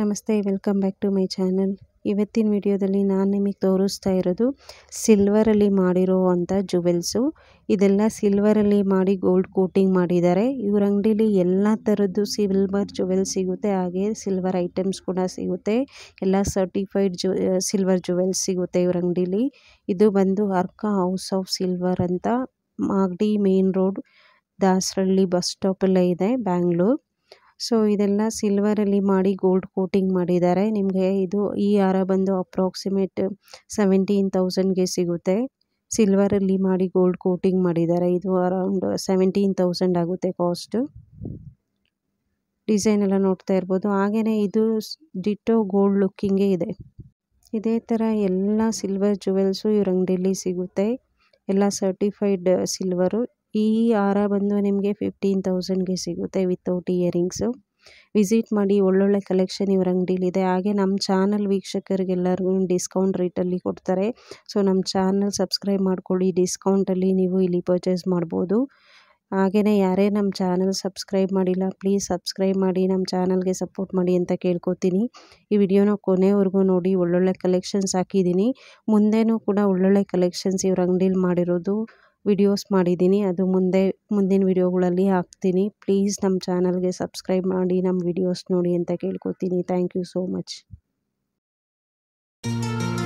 ನಮಸ್ತೆ welcome back to my channel ಇವತ್ತಿನ ವಿಡಿಯೋದಲ್ಲಿ ನಾನು ನಿಮಗೆ ತೋರಿಸ್ತಾ ಇರೋದು ಸಿಲ್ವರಲ್ಲಿ ಮಾಡಿರೋವಂಥ ಜುವೆಲ್ಸು ಇದೆಲ್ಲ ಸಿಲ್ವರಲ್ಲಿ ಮಾಡಿ ಗೋಲ್ಡ್ ಕೋಟಿಂಗ್ ಮಾಡಿದ್ದಾರೆ ಇವ್ರ ಅಂಗಡೀಲಿ ಎಲ್ಲ ಥರದ್ದು ಸಿಲ್ವರ್ ಜುವೆಲ್ಸ್ ಸಿಗುತ್ತೆ ಹಾಗೆ ಸಿಲ್ವರ್ ಐಟಮ್ಸ್ ಕೂಡ ಸಿಗುತ್ತೆ ಎಲ್ಲ ಸರ್ಟಿಫೈಡ್ ಜು ಸಿಲ್ವರ್ ಜುವೆಲ್ಸ್ ಸಿಗುತ್ತೆ ಇವ್ರ ಅಂಗಡೀಲಿ ಇದು ಬಂದು ಅರ್ಕ ಹೌಸ್ ಆಫ್ ಸಿಲ್ವರ್ ಅಂತ Magadi main road Dasarahalli bus ಸ್ಟಾಪಲ್ಲೇ ಇದೆ ಬ್ಯಾಂಗ್ಳೂರ್ ಸೊ ಇದೆಲ್ಲ ಸಿಲ್ವರಲ್ಲಿ ಮಾಡಿ ಗೋಲ್ಡ್ ಕೋಟಿಂಗ್ ಮಾಡಿದ್ದಾರೆ ನಿಮಗೆ ಇದು ಈ ಹಾರ ಬಂದು ಅಪ್ರಾಕ್ಸಿಮೇಟ್ ಸೆವೆಂಟೀನ್ ತೌಸಂಡ್ಗೆ ಸಿಗುತ್ತೆ ಸಿಲ್ವರಲ್ಲಿ ಮಾಡಿ ಗೋಲ್ಡ್ ಕೋಟಿಂಗ್ ಮಾಡಿದ್ದಾರೆ ಇದು ಅರೌಂಡ್ ಸೆವೆಂಟೀನ್ ತೌಸಂಡ್ ಆಗುತ್ತೆ ಕಾಸ್ಟು ಡಿಸೈನ್ ಎಲ್ಲ ನೋಡ್ತಾ ಇರ್ಬೋದು ಹಾಗೆಯೇ ಇದು ಡಿಟೋ ಗೋಲ್ಡ್ ಲುಕ್ಕಿಂಗೇ ಇದೆ ಇದೇ ಥರ ಎಲ್ಲ ಸಿಲ್ವರ್ ಜುವೆಲ್ಸು ಇವ್ರ ಅಂಗಡಿಯಲ್ಲಿ ಸಿಗುತ್ತೆ ಎಲ್ಲ ಸರ್ಟಿಫೈಡ್ ಸಿಲ್ವರು ಈ ಹಾರ ಬಂದು ನಿಮಗೆ ಫಿಫ್ಟೀನ್ ತೌಸಂಡ್ಗೆ ಸಿಗುತ್ತೆ ವಿತೌಟ್ ಇಯರಿಂಗ್ಸು ವಿಸಿಟ್ ಮಾಡಿ ಒಳ್ಳೊಳ್ಳೆ ಕಲೆಕ್ಷನ್ ಇವ್ರ ಅಂಗಡೀಲಿದೆ ಹಾಗೆ ನಮ್ಮ ಚಾನಲ್ ವೀಕ್ಷಕರಿಗೆಲ್ಲರಿಗೂ ಡಿಸ್ಕೌಂಟ್ ರೇಟಲ್ಲಿ ಕೊಡ್ತಾರೆ ಸೊ ನಮ್ಮ ಚಾನಲ್ ಸಬ್ಸ್ಕ್ರೈಬ್ ಮಾಡ್ಕೊಳ್ಳಿ ಡಿಸ್ಕೌಂಟಲ್ಲಿ ನೀವು ಇಲ್ಲಿ ಪರ್ಚೇಸ್ ಮಾಡ್ಬೋದು ಹಾಗೆಯೇ ಯಾರೇ ನಮ್ಮ ಚಾನಲ್ ಸಬ್ಸ್ಕ್ರೈಬ್ ಮಾಡಿಲ್ಲ ಪ್ಲೀಸ್ ಸಬ್ಸ್ಕ್ರೈಬ್ ಮಾಡಿ ನಮ್ಮ ಚಾನಲ್ಗೆ ಸಪೋರ್ಟ್ ಮಾಡಿ ಅಂತ ಕೇಳ್ಕೊತೀನಿ ಈ ವಿಡಿಯೋನ ಕೊನೆವರೆಗೂ ನೋಡಿ ಒಳ್ಳೊಳ್ಳೆ ಕಲೆಕ್ಷನ್ಸ್ ಹಾಕಿದ್ದೀನಿ ಮುಂದೆನೂ ಕೂಡ ಒಳ್ಳೊಳ್ಳೆ ಕಲೆಕ್ಷನ್ಸ್ ಇವ್ರ ಅಂಗಡೀಲಿ ಮಾಡಿರೋದು ವಿಡಿಯೋಸ್ ಮಾಡಿದ್ದೀನಿ ಅದು ಮುಂದೆ ಮುಂದಿನ ವಿಡಿಯೋಗಳಲ್ಲಿ ಹಾಕ್ತೀನಿ ಪ್ಲೀಸ್ ನಮ್ಮ ಚಾನಲ್ಗೆ ಸಬ್ಸ್ಕ್ರೈಬ್ ಮಾಡಿ ನಮ್ಮ ವಿಡಿಯೋಸ್ ನೋಡಿ ಅಂತ ಕೇಳ್ಕೊತೀನಿ ಥ್ಯಾಂಕ್ ಯು ಸೋ ಮಚ್